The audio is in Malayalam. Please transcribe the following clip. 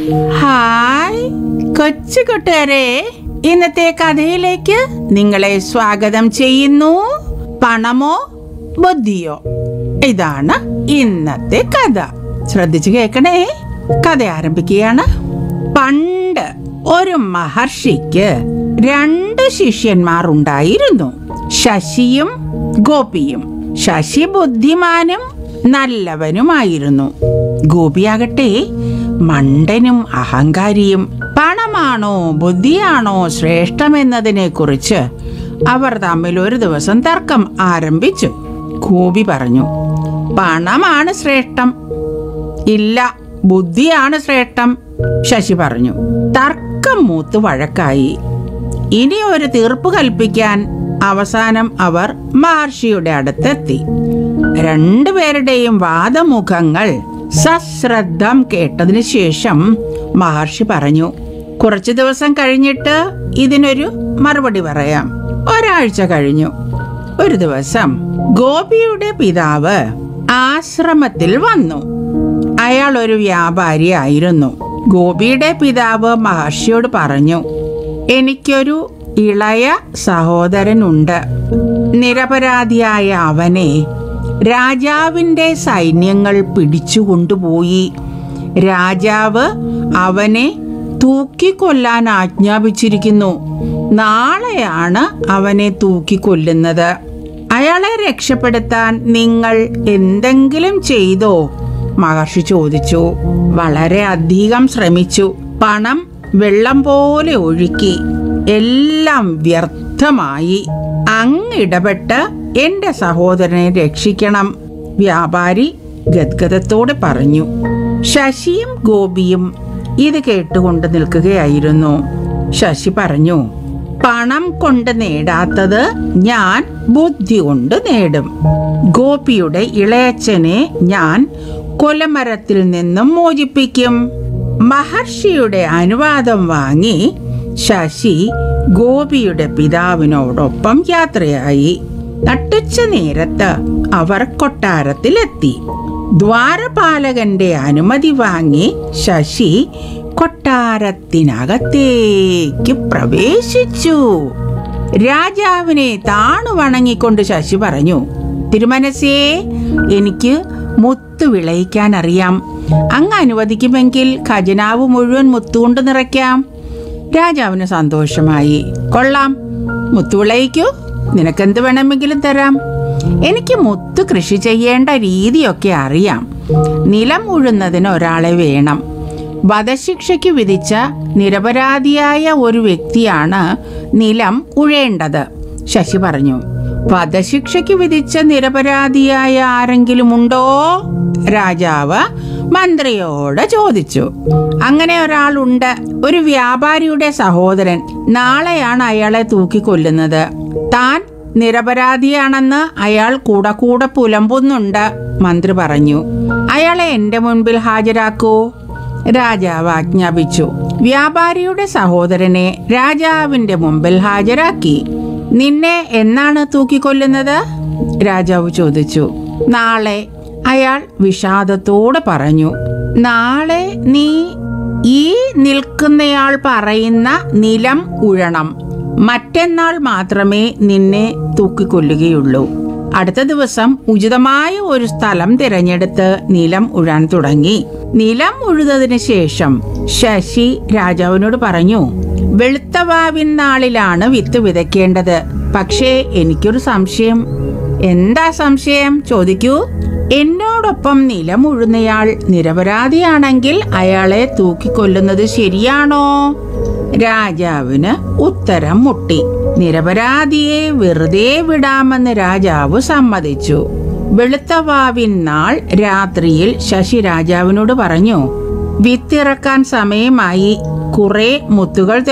ഹായ് കൊച്ചു കൂട്ടുകാരെ ഇന്നത്തെ കഥയിലേക്ക് നിങ്ങളെ സ്വാഗതം ചെയ്യുന്നു പണമോ ബുദ്ധിയോ ഇതാണ് ഇന്നത്തെ കഥ ശ്രദ്ധിച്ചു കേൾക്കണേ കഥ ആരംഭിക്കുകയാണ് പണ്ട് ഒരു മഹർഷിക്ക് രണ്ട് ശിഷ്യന്മാർ ഉണ്ടായിരുന്നു ശശിയും ഗോപിയും ശശി ബുദ്ധിമാനും നല്ലവനുമായിരുന്നു ഗോപിയാകട്ടെ മണ്ടനും അഹങ്കാരിയും പണമാണോ ബുദ്ധിയാണോ ശ്രേഷ്ഠമെന്നതിനെ കുറിച്ച് അവർ തമ്മിൽ ഒരു ദിവസം തർക്കം ആരംഭിച്ചു ഗോപി പറഞ്ഞു പണമാണ് ശ്രേഷ്ഠം ഇല്ല ബുദ്ധിയാണ് ശ്രേഷ്ഠം ശശി പറഞ്ഞു തർക്കം മൂത്ത് വഴക്കായി ഇനി ഒരു തീർപ്പ് കൽപ്പിക്കാൻ അവസാനം അവർ മഹർഷിയുടെ അടുത്തെത്തി രണ്ടുപേരുടെയും വാദമുഖങ്ങൾ സശ്രദ്ധം കേട്ടതിന് ശേഷം മഹർഷി പറഞ്ഞു കുറച്ചു ദിവസം കഴിഞ്ഞിട്ട് ഇതിനൊരു മറുപടി പറയാം ഒരാഴ്ച കഴിഞ്ഞു ഒരു ദിവസം ഗോപിയുടെ പിതാവ് ആശ്രമത്തിൽ വന്നു അയാൾ ഒരു വ്യാപാരിയായിരുന്നു ഗോപിയുടെ പിതാവ് മഹർഷിയോട് പറഞ്ഞു എനിക്കൊരു ഇളയ സഹോദരനുണ്ട് നിരപരാധിയായ അവനെ രാജാവിൻ്റെ സൈന്യങ്ങൾ പിടിച്ചുകൊണ്ടുപോയി രാജാവ് അവനെ തൂക്കിക്കൊല്ലാൻ ആജ്ഞാപിച്ചിരിക്കുന്നു നാളെയാണ് അവനെ തൂക്കിക്കൊല്ലുന്നത് അയാളെ രക്ഷപ്പെടുത്താൻ നിങ്ങൾ എന്തെങ്കിലും ചെയ്തോ മഹർഷി ചോദിച്ചു വളരെ അധികം ശ്രമിച്ചു പണം വെള്ളം പോലെ ഒഴുക്കി എല്ലാം വ്യർത്ഥമായി അങ്ങിടപെട്ട് എന്റെ സഹോദരനെ രക്ഷിക്കണം വ്യാപാരി ഗദ്ഗതത്തോടെ പറഞ്ഞു ശശിയും ഗോപിയും ഇത് കേട്ടുകൊണ്ട് നിൽക്കുകയായിരുന്നു ശശി പറഞ്ഞു പണം കൊണ്ട് നേടാത്തത് ഞാൻ ബുദ്ധി കൊണ്ട് നേടും ഗോപിയുടെ ഇളയച്ചനെ ഞാൻ കൊലമരത്തിൽ നിന്നും മോചിപ്പിക്കും മഹർഷിയുടെ അനുവാദം വാങ്ങി ശശി ഗോപിയുടെ പിതാവിനോടൊപ്പം യാത്രയായി നട്ടുച്ച നേരത്ത് അവർ കൊട്ടാരത്തിലെത്തി ദ്വാരപാലകന്റെ അനുമതി വാങ്ങി ശശി കൊട്ടാരത്തിനകത്തേക്ക് പ്രവേശിച്ചു രാജാവിനെ താണു വണങ്ങിക്കൊണ്ട് ശശി പറഞ്ഞു തിരുമനസേ എനിക്ക് മുത്ത് വിളയിക്കാൻ അറിയാം അങ്ങ് അനുവദിക്കുമെങ്കിൽ ഖജനാവ് മുഴുവൻ മുത്തുകൊണ്ട് നിറയ്ക്കാം രാജാവിന് സന്തോഷമായി കൊള്ളാം മുത്ത് വിളയിക്കൂ നിനക്കെന്ത് വേണമെങ്കിലും തരാം എനിക്ക് മുത്ത് കൃഷി ചെയ്യേണ്ട രീതിയൊക്കെ അറിയാം നിലം ഉഴുന്നതിന് ഒരാളെ വേണം വധശിക്ഷയ്ക്ക് വിധിച്ച നിരപരാധിയായ ഒരു വ്യക്തിയാണ് നിലം ഉഴേണ്ടത് ശശി പറഞ്ഞു വധശിക്ഷയ്ക്ക് വിധിച്ച നിരപരാധിയായ ആരെങ്കിലും ഉണ്ടോ രാജാവ് മന്ത്രിയോട് ചോദിച്ചു അങ്ങനെ ഒരാളുണ്ട് ഒരു വ്യാപാരിയുടെ സഹോദരൻ നാളെയാണ് അയാളെ തൂക്കിക്കൊല്ലുന്നത് താൻ നിരപരാധിയാണെന്ന് അയാൾ കൂടെ കൂടെ പുലമ്പുന്നുണ്ട് മന്ത്രി പറഞ്ഞു അയാളെ എന്റെ മുൻപിൽ ഹാജരാക്കൂ രാജാവ് ആജ്ഞാപിച്ചു വ്യാപാരിയുടെ സഹോദരനെ രാജാവിന്റെ മുമ്പിൽ ഹാജരാക്കി നിന്നെ എന്നാണ് തൂക്കിക്കൊല്ലുന്നത് രാജാവ് ചോദിച്ചു നാളെ അയാൾ വിഷാദത്തോടെ പറഞ്ഞു നാളെ നീ ഈ നിൽക്കുന്നയാൾ പറയുന്ന നിലം ഉഴണം മറ്റന്നാൾ മാത്രമേ നിന്നെ തൂക്കിക്കൊല്ലുകയുള്ളൂ അടുത്ത ദിവസം ഉചിതമായ ഒരു സ്ഥലം തിരഞ്ഞെടുത്ത് നിലം ഉഴാൻ തുടങ്ങി നിലം ഉഴുതതിനു ശേഷം ശശി രാജാവിനോട് പറഞ്ഞു വെളുത്തവാവിൻ നാളിലാണ് വിത്ത് വിതയ്ക്കേണ്ടത് പക്ഷേ എനിക്കൊരു സംശയം എന്താ സംശയം ചോദിക്കൂ എന്നോടൊപ്പം നിലമുഴുന്നയാൾ നിരപരാധിയാണെങ്കിൽ അയാളെ തൂക്കിക്കൊല്ലുന്നത് ശരിയാണോ രാജാവിന് ഉത്തരം മുട്ടി നിരപരാധിയെ വെറുതെ വിടാമെന്ന് രാജാവ് സമ്മതിച്ചു വെളുത്തവാവിൻ നാൾ രാത്രിയിൽ ശശി രാജാവിനോട് പറഞ്ഞു വിത്തിറക്കാൻ സമയമായി കുറെ മുത്തുകൾ